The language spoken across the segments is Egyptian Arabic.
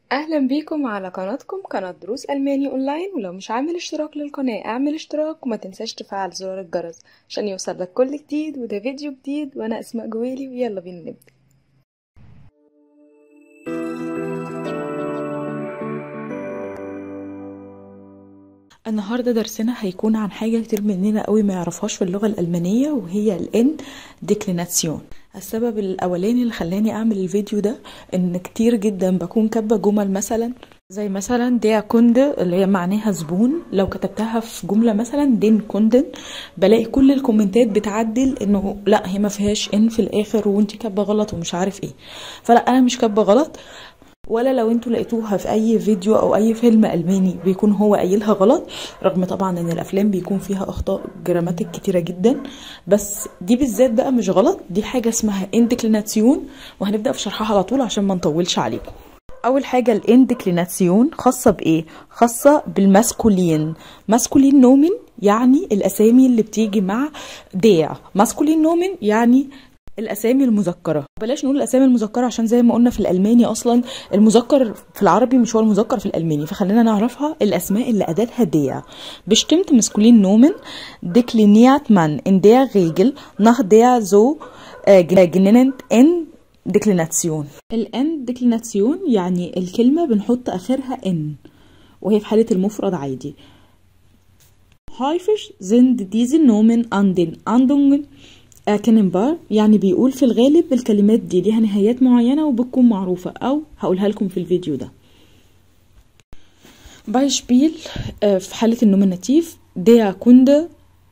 اهلا بيكم على قناتكم قناة دروس الماني اونلاين ولو مش عامل اشتراك للقناة اعمل اشتراك وما تنساش تفعل زرار الجرس عشان يوصلك كل جديد وده فيديو جديد وانا اسماء جويلي ويلا بينا نبدأ النهارده درسنا هيكون عن حاجة كتير مننا قوي ما يعرفهاش في اللغة الألمانية وهي الان ديكليناسيون السبب الأولاني اللي خلاني أعمل الفيديو ده إن كتير جدا بكون كاتبة جمل مثلا زي مثلا ديا كوند اللي هي معناها زبون لو كتبتها في جملة مثلا دين كوندن بلاقي كل الكومنتات بتعدل انه لا هي ما فيهاش ان في الاخر وانت كاتبه غلط ومش عارف ايه فلا انا مش كاتبه غلط ولا لو انتوا لقيتوها في اي فيديو او اي فيلم الماني بيكون هو قايلها غلط رغم طبعا ان الافلام بيكون فيها اخطاء جراماتيك كتيره جدا بس دي بالذات بقى مش غلط دي حاجه اسمها اندكليناسيون وهنبدا في شرحها على طول عشان ما نطولش عليكم اول حاجه الاندكليناسيون خاصه بايه خاصه بالماسكولين ماسكولين نومن يعني الاسامي اللي بتيجي مع ديع ماسكولين نومن يعني الاسامي المذكره بلاش نقول الاسامي المذكره عشان زي ما قلنا في الالماني اصلا المذكر في العربي مش هو المذكر في الالماني فخلينا نعرفها الاسماء اللي اداتها der bestimmt maskulin Nomen dekliniert man in der Regel nach der so äh, genannten Endeklination الان ديكليناسيون يعني الكلمه بنحط اخرها ان وهي في حاله المفرد عادي häufig sind diese Nomen an den Andungen كنمبر يعني بيقول في الغالب الكلمات دي ليها نهايات معينة وبتكون معروفة أو هقولها لكم في الفيديو ده بايشبيل في حالة النوميناتيف der Kunde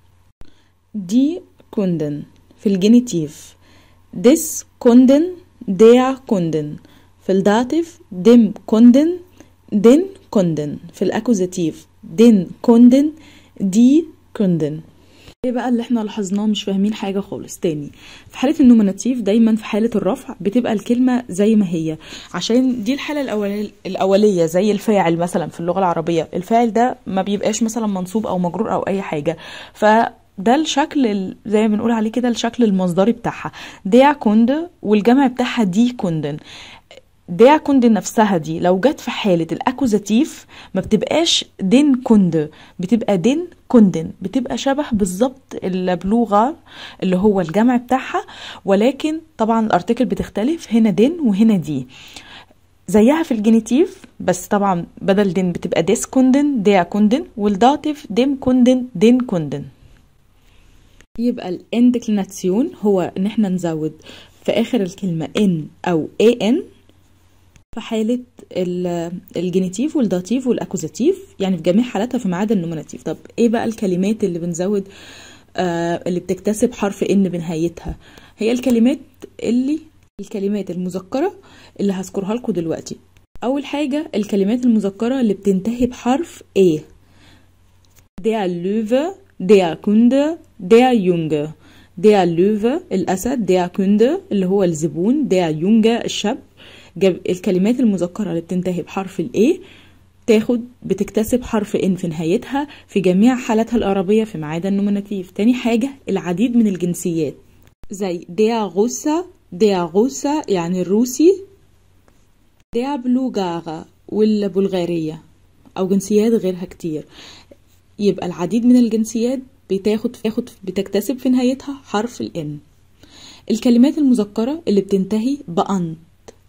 die Kunden في الجينيتيف des Kunden der Kunden في الداتيف dem Kunden den Kunden في الأكوزاتيف den Kunden die Kunden ايه بقى اللي احنا لاحظناه مش فاهمين حاجه خالص تاني في حاله النوميناتيف دايما في حاله الرفع بتبقى الكلمه زي ما هي عشان دي الحاله الأولية, الاوليه زي الفاعل مثلا في اللغه العربيه الفاعل ده ما بيبقاش مثلا منصوب او مجرور او اي حاجه ف ده الشكل زي ما بنقول عليه كده الشكل المصدري بتاعها ديا كوند والجمع بتاعها دي كوندن ديا كوند نفسها دي لو جت في حالة الأكوزاتيف ما بتبقاش دين كوند بتبقى دين كوندن بتبقى شبه بالظبط البلوغة اللي هو الجمع بتاعها ولكن طبعا الارتكل بتختلف هنا دين وهنا دي زيها في الجينيتيف بس طبعا بدل دين بتبقى ديس كوندن ديا كوندن والداتيف ديم كوندن دين كوندن يبقى الاندكليناسيون هو ان احنا نزود في اخر الكلمة ان او ان في حالة الجينيتيف والداتيف والأكوزاتيف يعني في جميع حالاتها في عدا النوميناتيف طب ايه بقى الكلمات اللي بنزود آه اللي بتكتسب حرف ان بنهايتها هي الكلمات اللي الكلمات المذكرة اللي هذكرها لكم دلوقتي أول حاجة الكلمات المذكرة اللي بتنتهي بحرف A der Löwe der Kunde der Junge der Löwe الأسد der Kunde اللي هو الزبون der Junge الشاب جاب الكلمات المذكرة اللي بتنتهي بحرف الاي تاخد بتكتسب حرف ان في نهايتها في جميع حالاتها الإعرابية في معادة النوميناتيف تاني حاجة العديد من الجنسيات زي ديا غوسا ديا غوسا يعني الروسي ديا بلوغارا والبلغارية أو جنسيات غيرها كتير يبقى العديد من الجنسيات بتاخد تاخد بتكتسب في نهايتها حرف الان الكلمات المذكرة اللي بتنتهي بأنت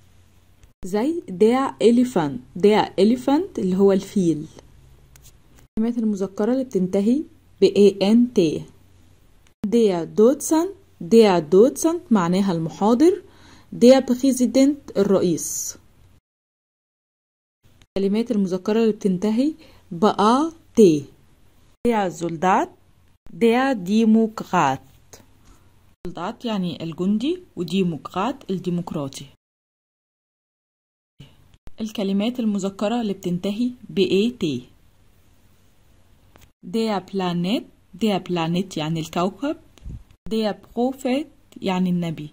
زي der Elephant der Elephant اللي هو الفيل الكلمات المذكرة اللي بتنتهي ب ant der Dozent der Dozent معناها المحاضر der Präsident الرئيس الكلمات المذكرة اللي بتنتهي ب at der Soldat der Demokrat Soldat يعني الجندي وديمقراط الديمقراطي الكلمات المذكرة اللي بتنتهي ب AT der Planet der Planet يعني الكوكب der Prophet يعني النبي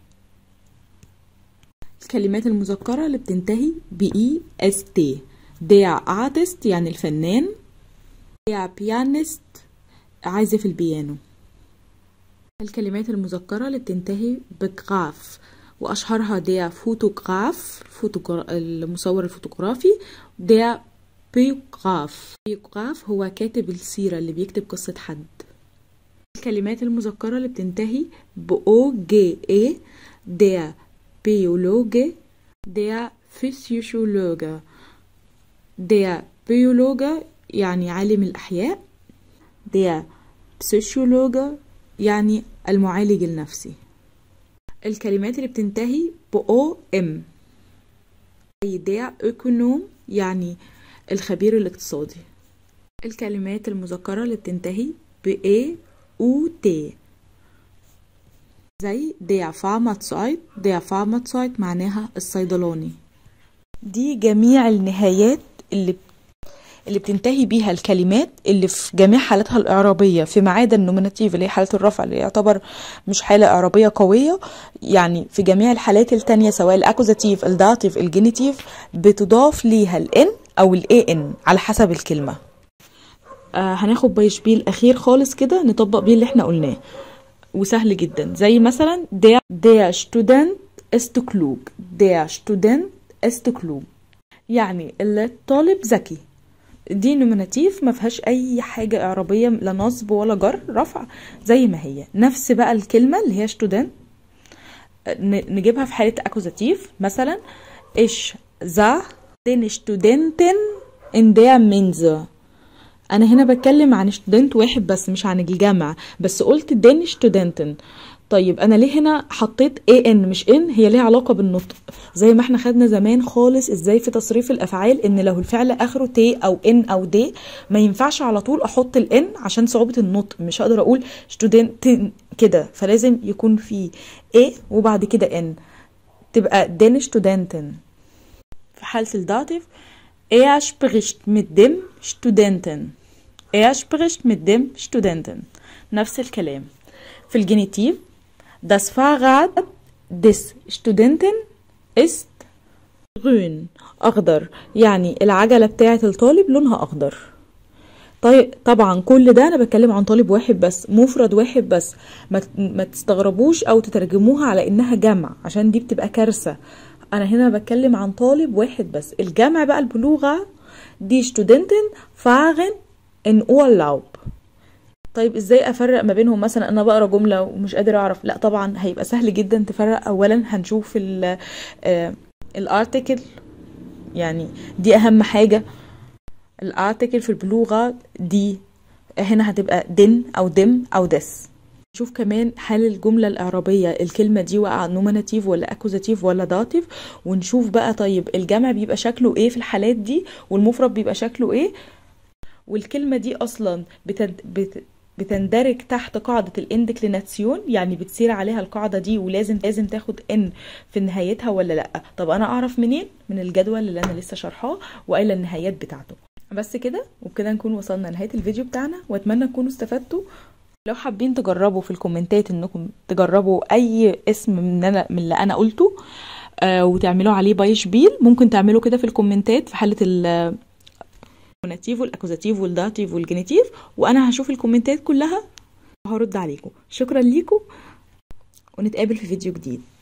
الكلمات المذكرة اللي بتنتهي ب EST der Artist يعني الفنان der Pianist عازف البيانو الكلمات المذكرة اللي بتنتهي بجراف وأشهرها der فوتوغراف فوتوغرا... المصور الفوتوغرافي der بيوغراف بيوغراف هو كاتب السيرة اللي بيكتب قصة حد الكلمات المذكرة اللي بتنتهي ب O G E der Biologe der Physiologe der Biologe يعني عالم الأحياء der Psychologe يعني المعالج النفسي الكلمات اللي بتنتهي ب O M زي der Ökonom يعني الخبير الاقتصادي الكلمات المذكرة اللي بتنتهي ب A U T زي der Pharmazeut der Pharmazeut معناها الصيدلاني دي جميع النهايات اللي اللي بتنتهي بيها الكلمات اللي في جميع حالاتها الإعرابية فيما عدا النوميناتيف اللي هي حالة الرفع اللي يعتبر مش حالة إعرابية قوية يعني في جميع الحالات التانية سواء الأكوزاتيف الداتيف الجينيتيف بتضاف ليها الإن أو الإي إن على حسب الكلمة آه هناخد بايشبيل أخير خالص كده نطبق بيه اللي احنا قلناه وسهل جدا زي مثلا der, der Student ist klug der Student ist klug يعني الطالب ذكي دي نوميناتيف ما فيهاش اي حاجه اعرابيه لا نصب ولا جر رفع زي ما هي نفس بقى الكلمه اللي هي ستودنت نجيبها في حاله اكوزاتيف مثلا ايش ذا den Studenten in der Mensa انا هنا بتكلم عن ستودنت واحد بس مش عن الجامعة بس قلت دين ستودنتن طيب انا ليه هنا حطيت اي ان مش ان هي ليها علاقه بالنطق زي ما احنا خدنا زمان خالص ازاي في تصريف الافعال ان لو الفعل اخره تي او ان او دي ما ينفعش على طول احط الان عشان صعوبه النطق مش هقدر اقول ستودنتن كده فلازم يكون في اي وبعد كده ان تبقى دين ستودنتن في حاله الداتيف Er spricht mit dem Studenten. Er spricht mit dem Studenten. نفس الكلام. في الجينيتيف Das Fahrrad des Studenten ist grün أخضر يعني العجلة بتاعة الطالب لونها أخضر طيب طبعا كل ده انا بتكلم عن طالب واحد بس مفرد واحد بس ما, ما تستغربوش او تترجموها على انها جمع عشان دي بتبقى كارثه انا هنا بتكلم عن طالب واحد بس الجمع بقى البلوغه دي ستودنتن فاغن ان Urlaub طيب ازاي افرق ما بينهم مثلا انا بقرا جمله ومش قادر اعرف لا طبعا هيبقى سهل جدا تفرق اولا هنشوف ال الارتكل يعني دي اهم حاجه الارتكل في البلوغه دي هنا هتبقى دن او دم او دس نشوف كمان هل الجملة الإعرابية الكلمة دي وقع نوميناتيف ولا أكوزاتيف ولا داتيف ونشوف بقى طيب الجمع بيبقى شكله إيه في الحالات دي والمفرد بيبقى شكله إيه والكلمة دي أصلا بتد... بت... بتندرج تحت قاعدة الاندكليناسيون يعني بتسير عليها القاعدة دي ولازم لازم تاخد ان في نهايتها ولا لا طب انا اعرف منين من الجدول اللي انا لسه شارحاه وقايله النهايات بتاعته بس كده وبكده نكون وصلنا لنهايه الفيديو بتاعنا واتمنى تكونوا استفدتوا لو حابين تجربوا في الكومنتات انكم تجربوا اي اسم من انا من اللي انا قلته آه وتعملوا عليه بايشبيل ممكن تعملوا كده في الكومنتات في حاله ال النوميناتيف والاكوزاتيف والداتيف والجينيتيف وانا هشوف الكومنتات كلها وهرد عليكم شكرا ليكم ونتقابل في فيديو جديد